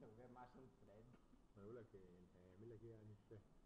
وجايب معاه شنطه العد ما انا بقول لك إيه، انت هيعمل لك ايه يعني مش فاهم